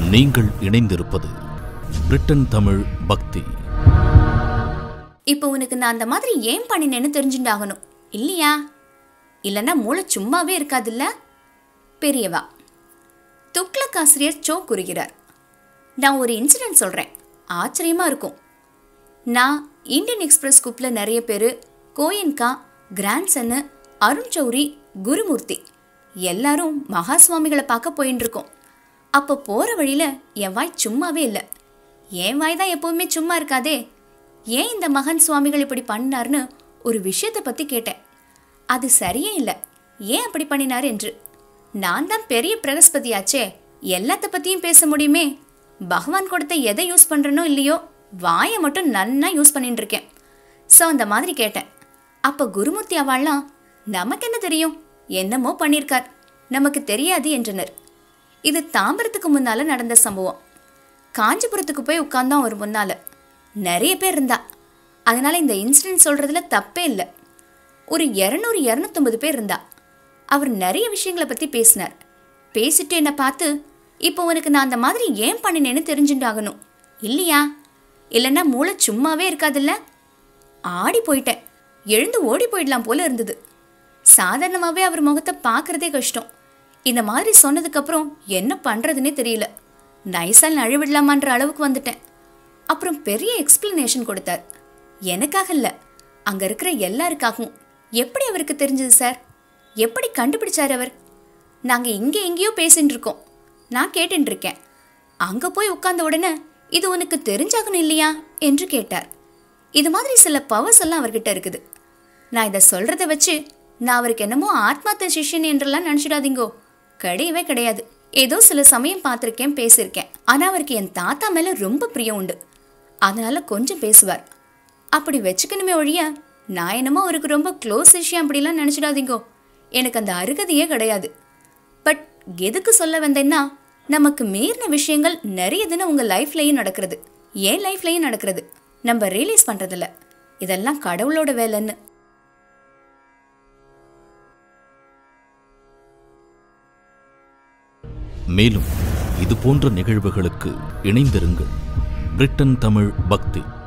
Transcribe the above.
நீங்கள் இணைந்திருப்பது பிரிட்டன் தமிழ் பக்தி இப்போ உனக்கு நான் அந்த மாதிரி ஏன் பண்ணினேன்னு தெரிஞ்சுட்டாகணும் இல்லையா இல்லைன்னா மூளை சும்மாவே இருக்காதுல்ல பெரியவா துக்ளக் ஆசிரியர் சோ கூறுகிறார் நான் ஒரு இன்சிடென்ட் சொல்கிறேன் ஆச்சரியமா இருக்கும் நான் இந்தியன் எக்ஸ்பிரஸ் குப்பில் நிறைய பேர் கோயன்கா கிராண்ட்சன்னு அருண் சௌரி குருமூர்த்தி எல்லாரும் மகா சுவாமிகளை பார்க்க போயின்னு இருக்கோம் அப்போ போகிற வழியில் என் வாய் சும்மாவே இல்லை என் வாய் தான் எப்போவுமே சும்மா இருக்காதே ஏன் இந்த மகன் சுவாமிகள் இப்படி பண்ணார்னு ஒரு விஷயத்தை பற்றி கேட்டேன் அது சரியே இல்லை ஏன் அப்படி பண்ணினார் என்று நான் தான் பெரிய பிரகஸ்பதியாச்சே எல்லாத்த பற்றியும் பேச முடியுமே பகவான் கொடுத்த எதை யூஸ் பண்ணுறனோ இல்லையோ வாயை மட்டும் நன்னா யூஸ் பண்ணிட்டு இருக்கேன் ஸோ அந்த மாதிரி கேட்டேன் அப்போ குருமூர்த்தி அவாள்லாம் நமக்கு என்ன தெரியும் என்னமோ பண்ணியிருக்கார் நமக்கு தெரியாது என்றனர் இது தாம்பரத்துக்கு முன்னால நடந்த சம்பவம் காஞ்சிபுரத்துக்கு போய் உட்கார்ந்தோம் அவர் முன்னால நிறைய பேர் இருந்தா அதனால இந்த இன்சிடென்ட் சொல்றதுல தப்பே இல்லை ஒரு இரநூறு இரநூத்தொம்பது பேர் இருந்தா அவர் நிறைய விஷயங்களை பத்தி பேசினார் பேசிட்டு என்னை பார்த்து இப்போ உனக்கு நான் அந்த மாதிரி ஏன் பண்ணினேன்னு தெரிஞ்சுட்டாகணும் இல்லையா இல்லைன்னா மூளை சும்மாவே இருக்காதுல்ல ஆடி போயிட்டேன் எழுந்து ஓடி போயிடலாம் போல இருந்தது சாதாரணமாகவே அவர் முகத்தை பார்க்கறதே கஷ்டம் இந்த மாதிரி சொன்னதுக்கப்புறம் என்ன பண்ணுறதுனே தெரியல நைசால் நழுவிடலாமான்ற அளவுக்கு வந்துட்டேன் அப்புறம் பெரிய எக்ஸ்பிளனேஷன் கொடுத்தார் எனக்காக இல்லை அங்கே இருக்கிற எல்லாருக்காகவும் எப்படி அவருக்கு தெரிஞ்சது சார் எப்படி கண்டுபிடிச்சார் அவர் நாங்கள் இங்கே எங்கேயோ பேசின்னு இருக்கோம் நான் கேட்டுட்டு இருக்கேன் அங்கே போய் உட்கார்ந்த உடனே இது உனக்கு தெரிஞ்சாகணும் இல்லையா என்று கேட்டார் இது மாதிரி சில பவர்ஸ் எல்லாம் அவர்கிட்ட இருக்குது நான் இதை சொல்றத வச்சு நான் அவருக்கு என்னமோ ஆத்மார்த்த சிஷ்யன் என்றெல்லாம் நினச்சிடாதீங்கோ கிடையவே கிடையாது ஏதோ சில சமயம் பார்த்துருக்கேன் பேசியிருக்கேன் ஆனால் அவருக்கு என் தாத்தா மேலே ரொம்ப பிரியம் உண்டு அதனால கொஞ்சம் பேசுவார் அப்படி வச்சுக்கணுமே ஒழிய நான் என்னமோ அவருக்கு ரொம்ப க்ளோஸ் விஷயம் அப்படிலாம் நினச்சிடாதீங்கோ எனக்கு அந்த அருகதையே கிடையாது பட் எதுக்கு சொல்ல வந்தேன்னா நமக்கு மீறின விஷயங்கள் நிறையதுன்னு உங்க லைஃப்லயும் நடக்கிறது என் லைஃப்லயும் நடக்கிறது நம்ம ரியலைஸ் பண்றதில்ல இதெல்லாம் கடவுளோட வேலைன்னு மேலும் இது போன்ற நிகழ்வுகளுக்கு இணைந்திருங்கள் பிரிட்டன் தமிழ் பக்தி